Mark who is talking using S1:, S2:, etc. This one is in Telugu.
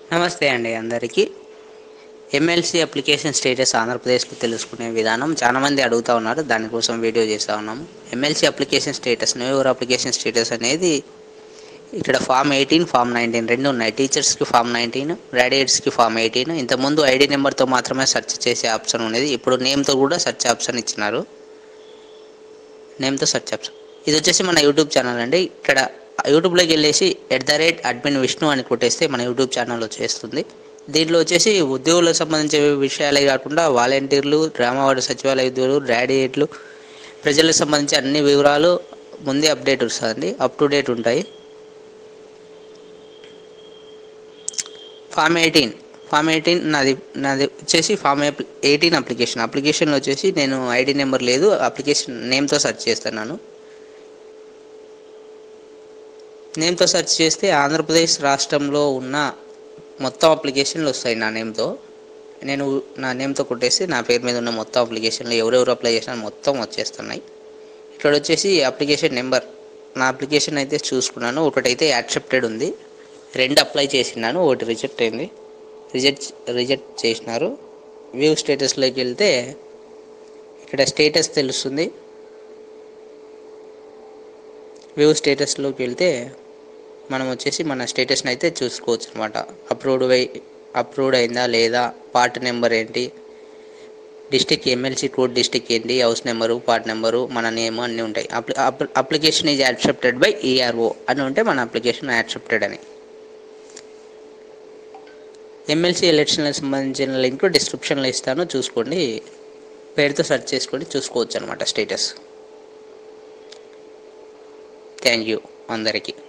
S1: నమస్తే అండి అందరికీ ఎమ్మెల్సీ అప్లికేషన్ స్టేటస్ ఆంధ్రప్రదేశ్లో తెలుసుకునే విధానం చాలామంది అడుగుతూ ఉన్నారు దానికోసం వీడియో చేస్తూ ఉన్నాము MLC application status new year application status అనేది ఇక్కడ ఫామ్ ఎయిటీన్ ఫామ్ నైన్టీన్ రెండు ఉన్నాయి టీచర్స్కి ఫామ్ నైన్టీన్ గ్రాడ్యుయేట్స్కి ఫామ్ ఎయిటీన్ ఇంతకుముందు ఐడి నెంబర్తో మాత్రమే సెర్చ్ చేసే ఆప్షన్ ఉండేది ఇప్పుడు నేమ్తో కూడా సెర్చ్ ఆప్షన్ ఇచ్చినారు నేమ్తో సెర్చ్ ఆప్షన్ ఇది వచ్చేసి మన యూట్యూబ్ ఛానల్ అండి ఇక్కడ యూట్యూబ్లోకి వెళ్ళేసి at the rate admin Vishnu అని కొట్టేస్తే మన యూట్యూబ్ ఛానల్ వచ్చేస్తుంది దీంట్లో వచ్చేసి ఉద్యోగులకు సంబంధించిన విషయాలే కాకుండా వాలంటీర్లు గ్రామవార్డు సచివాలయ ఉద్యోగులు గ్రాడ్యుయేట్లు ప్రజలకు సంబంధించి అన్ని వివరాలు ముందే అప్డేట్ వస్తుందండి అప్ టు డేట్ ఉంటాయి ఫామ్ ఎయిటీన్ ఫామ్ ఎయిటీన్ నాది నాది వచ్చేసి ఫామ్ ఎయిటీన్ అప్లికేషన్ అప్లికేషన్లో వచ్చేసి నేను ఐడి నెంబర్ లేదు అప్లికేషన్ నేమ్తో సెర్చ్ చేస్తున్నాను నేమ్తో సెర్చ్ చేస్తే ఆంధ్రప్రదేశ్ రాష్ట్రంలో ఉన్న మొత్తం అప్లికేషన్లు వస్తాయి నా నేమ్తో నేను నా నేమ్తో కొట్టేసి నా పేరు మీద ఉన్న మొత్తం అప్లికేషన్లు ఎవరెవరు అప్లై చేసినా మొత్తం వచ్చేస్తున్నాయి ఇక్కడ వచ్చేసి అప్లికేషన్ నెంబర్ నా అప్లికేషన్ అయితే చూసుకున్నాను ఒకటైతే యాక్సెప్టెడ్ ఉంది రెండు అప్లై చేసినాను ఒకటి రిజెక్ట్ అయింది రిజెక్ట్ రిజెక్ట్ చేసినారు వ్యూ స్టేటస్లోకి వెళ్తే ఇక్కడ స్టేటస్ తెలుస్తుంది వ్యూ స్టేటస్లోకి వెళ్తే మనం వచ్చేసి మన స్టేటస్ని అయితే చూసుకోవచ్చు అనమాట అప్రూవ్డ్ అయి అప్రూవ్డ్ అయిందా లేదా పార్ట్ నెంబర్ ఏంటి డిస్టిక్ ఎమ్మెల్సీ కోడ్ డిస్టిక్ ఏంటి హౌస్ నెంబరు పార్ట్ నెంబరు మన నేమ్ అన్నీ ఉంటాయి application is accepted by ERO అని ఉంటే మన అప్లికేషన్ యాక్సెప్టెడ్ అని ఎమ్మెల్సీ ఎలక్షన్లకు సంబంధించిన లింక్ డిస్క్రిప్షన్లో ఇస్తాను చూసుకోండి పేరుతో సెర్చ్ చేసుకోండి చూసుకోవచ్చు అనమాట స్టేటస్ థ్యాంక్ యూ అందరికీ